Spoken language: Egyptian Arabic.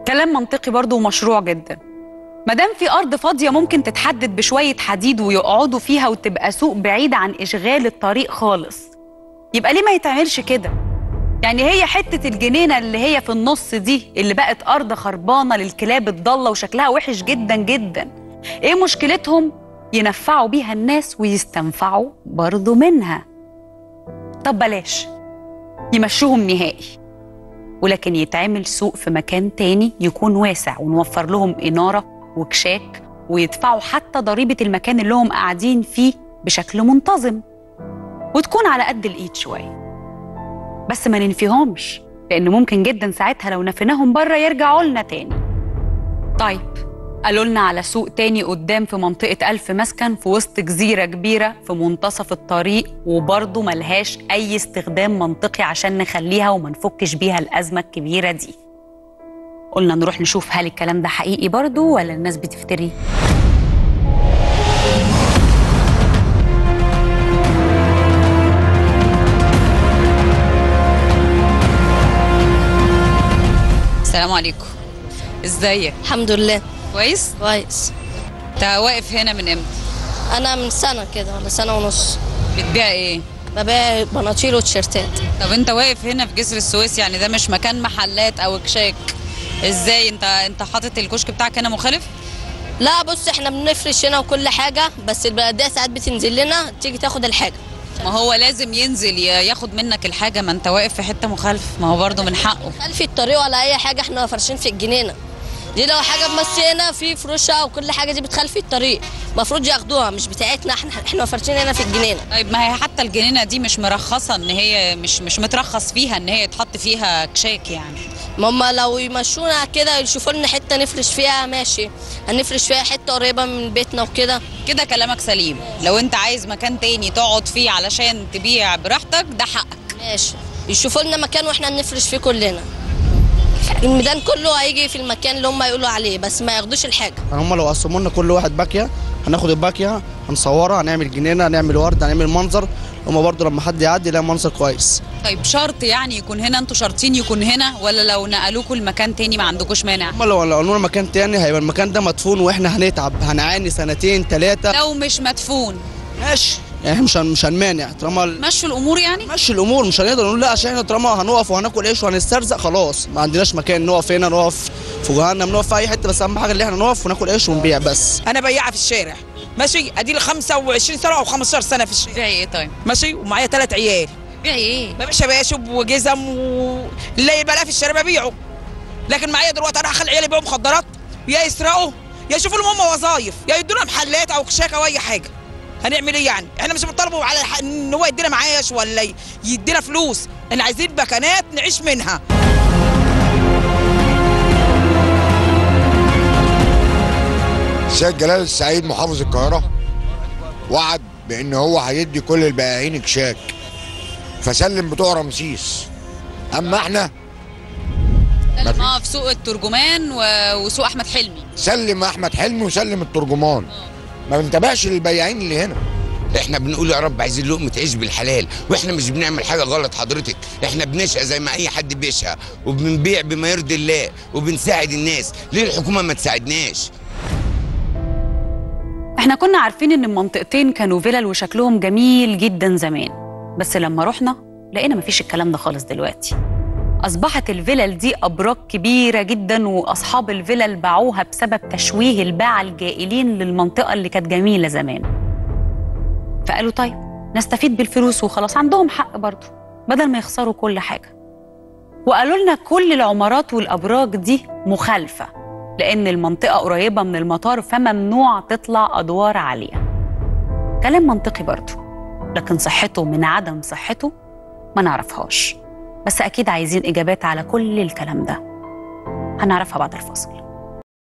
كلام منطقي برضه ومشروع جدا مادام في ارض فاضيه ممكن تتحدد بشويه حديد ويقعدوا فيها وتبقى سوق بعيد عن اشغال الطريق خالص يبقى ليه ما يتعملش كده يعني هي حته الجنينه اللي هي في النص دي اللي بقت ارض خربانه للكلاب الضاله وشكلها وحش جدا جدا ايه مشكلتهم ينفعوا بيها الناس ويستنفعوا برضه منها طب بلاش يمشوهم نهائي ولكن يتعمل سوق في مكان تاني يكون واسع ونوفر لهم إنارة وكشاك ويدفعوا حتى ضريبة المكان اللي هم قاعدين فيه بشكل منتظم وتكون على قد الإيد شوية بس ما ننفيهمش لأن ممكن جدا ساعتها لو نفيناهم بره يرجعوا لنا تاني طيب قالوا لنا على سوق تاني قدام في منطقة ألف مسكن في وسط جزيرة كبيرة في منتصف الطريق وبرضه ملهاش أي استخدام منطقي عشان نخليها وما نفكش بيها الأزمة الكبيرة دي قلنا نروح نشوف هل الكلام ده حقيقي برضه ولا الناس بتفتري السلام عليكم ازيك الحمد لله كويس كويس انت واقف هنا من امتى انا من سنه كده ولا سنه ونص بتبيع ايه ببيع بناطيل وتيشيرتات طب انت واقف هنا في جسر السويس يعني ده مش مكان محلات او كشاك ازاي انت انت حاطط الكشك بتاعك هنا مخالف لا بص احنا بنفرش هنا وكل حاجه بس البلديه ساعات بتنزل لنا تيجي تاخد الحاجه ما هو لازم ينزل ي- ياخد منك الحاجه ما انت واقف في حته مخالف ما هو برضه من حقه خلفي الطريق ولا اي حاجه احنا فرشين في الجنينه دي لو حاجه بس هنا في فروشه وكل حاجه دي بتخلفي الطريق المفروض ياخدوها مش بتاعتنا احنا احنا فرشين هنا في الجنينه طيب ما هي حتى الجنينه دي مش مرخصه ان هي مش مش مترخص فيها ان هي يتحط فيها كشاك يعني ما هم لو يمشونا كده يشوفوا لنا حته نفرش فيها ماشي هنفرش فيها حته قريبه من بيتنا وكده كده كلامك سليم لو انت عايز مكان تاني تقعد فيه علشان تبيع براحتك ده حقك ماشي يشوفوا لنا مكان واحنا نفرش فيه كلنا الميدان كله هيجي في المكان اللي هم يقولوا عليه بس ما ياخدوش الحاجه يعني هم لو قسموا لنا كل واحد باكيه هناخد الباكيه هنصورها هنعمل جنينه هنعمل ورد هنعمل منظر هم برضو لما حد يعدي يلاقي منظر كويس طيب شرط يعني يكون هنا انتوا شرطين يكون هنا ولا لو نقلوكوا المكان تاني ما عندكوش مانع هم لو لو قالوا لنا مكان تاني هيبقى المكان ده مدفون واحنا هنتعب هنعاني سنتين ثلاثه لو مش مدفون ماشي يعني احنا مش هن- مش هنمانع طالما ال- مشوا الامور يعني ماشي الامور مش هنقدر نقول لا عشان احنا طالما هنقف وهناكل عيش وهنسترزق خلاص ما عندناش مكان نقف هنا نقف في جهنم نقف في اي حته بس اهم حاجه اللي احنا نقف وناكل عيش ونبيع بس انا بياعه في الشارع ماشي ادي لي 25 سنه او 15 سنه في الشارع بيعي ايه طيب ماشي ومعايا ثلاث عيال بيعي ايه ببيع شباشب وجزم واللي بلاقيه في الشارع ببيعه لكن معايا دلوقتي انا هخلي عيالي يبيعوا مخدرات يا يسرقوا يا يشوفوا لهم هم وظايف يا يدونا محلات او كشاك او اي حاجه هنعمل ايه يعني احنا مش بنطالبوا على الح- ان هو يدينا معاش ولا ي- يدينا فلوس احنا عايزين مكانات نعيش منها السيد جلال السعيد محافظ القاهرة وعد بأن هو هيدي كل البائعين كشاك فسلم بتوع رمسيس أما احنا سلم اه في سوق الترجمان و- وسوق احمد حلمي سلم أحمد حلمي وسلم الترجمان ما بنتابعش للبياعين اللي هنا احنا بنقول يا رب عايزين لقمه عيش بالحلال واحنا مش بنعمل حاجه غلط حضرتك احنا بنشقى زي ما اي حد بيشقى وبنبيع بما يرضي الله وبنساعد الناس ليه الحكومه ما تساعدناش احنا كنا عارفين ان المنطقتين كانوا فيلل وشكلهم جميل جدا زمان بس لما رحنا لقينا مفيش الكلام ده خالص دلوقتي اصبحت الفلل دي ابراج كبيره جدا واصحاب الفلل باعوها بسبب تشويه الباعه الجائلين للمنطقه اللي كانت جميله زمان فقالوا طيب نستفيد بالفلوس وخلاص عندهم حق برضه بدل ما يخسروا كل حاجه وقالوا لنا كل العمارات والابراج دي مخالفه لأن المنطقة قريبة من المطار فممنوع تطلع أدوار عالية كلام منطقي برضه لكن صحته من عدم صحته ما نعرفهاش بس أكيد عايزين إجابات على كل الكلام ده هنعرفها بعد الفاصل